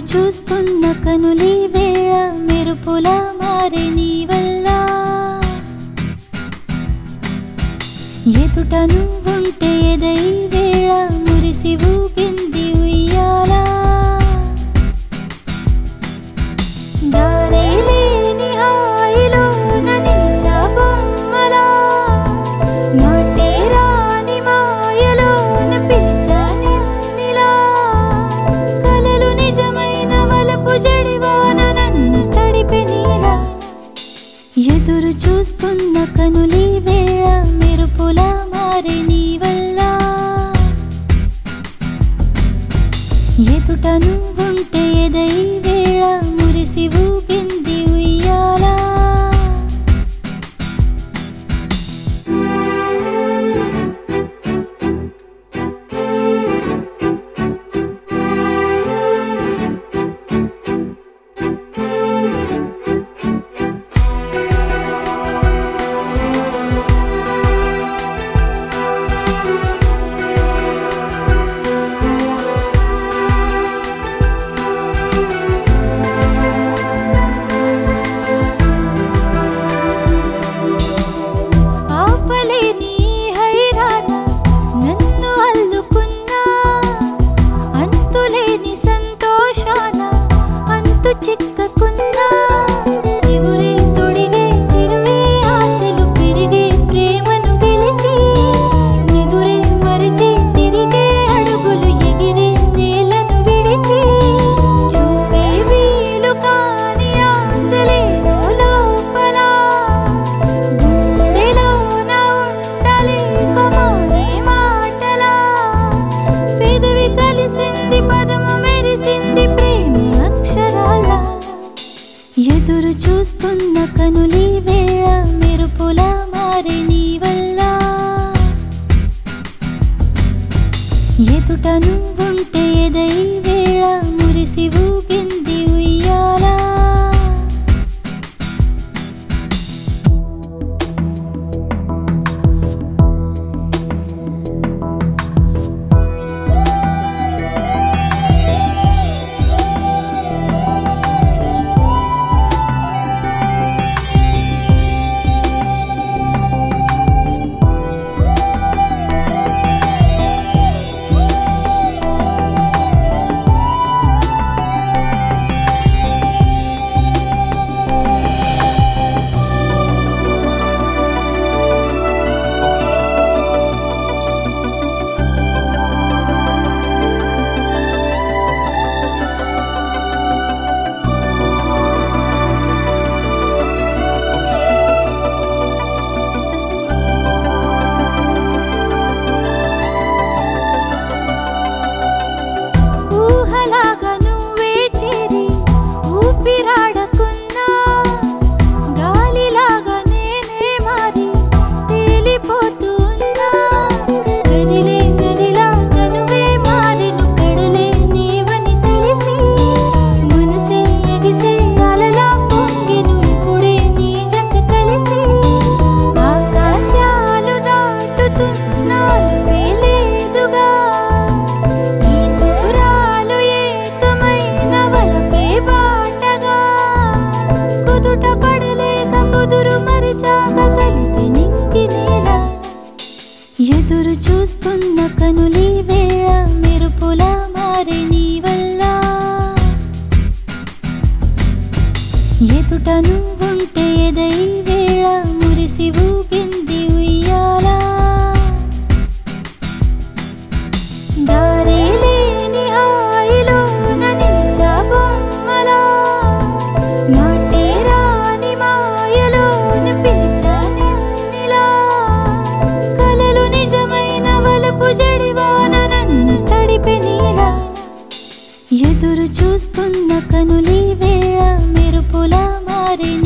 చూస్తున్న కనులీ వేళ మెరుపుల మారే నీ వల్ల ఎదుట నువ్వుంటే ఎదై వేళ మురిసి ఊగింది ఉయ్యాలా దారే లేని హాయిలోన నిలిచా బొమ్మలా మాటే రాని మాయలోన పిలిచా నిన్నిలా కలలు నిజమైన వలపు జడివాన నన్ను తడిపె నీలా ఎదురు చూస్తున్న కనులీ వేళ మెరుపుల మారే నీ వల్ల ఎదుట నువ్వుంటే ఎదై వేళ మురిసి ఊగింది ఉయ్యాలా ఆపలేని హైరాణ నన్ను అల్లుకున్నా అంతులేని సంతోషాన అంతు చిక్కకున్నా చిగురే తొడిగే చిరువే ఆశలు పెరిగే ప్రేమను గెలిచి నిదురే మరిచి తిరిగే అడుగులు ఎగిరే నేలను విడిచి చూపే వీలు కాని ఆశలే లోపల గుండెలోన ఉండలేక మానే మాటలా పెదవి కలిసింది పదము మెరిసింది ప్రేమి అక్షరాల ఎదురు చూస్తున్న కనులీ వేళ మెరుపుల మారే నీ వల్ల ఎదుట నువ్వుంటే ఎదై వేళ మురిసి ఊగింది ఉయ్యాలా ఊహలాగా నువ్వే చేరి ఊపిరాడకున్నా గాలిలాగా నేనే మారి తేలిపోతున్నా కదిలే నదిలా తనువే మారెను కడలే నీవని తెలిసి మనసే ఎగిసే అలలా పొంగెను ఇప్పుడే నీ జత కలిసి ఆకాశాలు దాటుతున్నాను పేలేదుగా ఈ దూరాలు ఏకమైన వలపే బాటగా కుదుట పడలేక కుదురు మరిచాక కలిసి నింగి నేల ఎదురు చూస్తున్న కనులీ వేళ మెరుపుల మారే నీ వల్ల ఎదుట నువ్వుంటే ఎదై వేళ మురిసి ఊగింది ఉయ్యాలా దారే లేని హాయిలోన నిలిచా బొమ్మలా మాటే రాని మాయలోన పిలిచా నిన్నిలా కలలు నిజమైన వలపు జడివాన నన్ను తడిపె నీలా ఎదురు చూస్తున్న కనులీ వేళ మెరుపుల మారే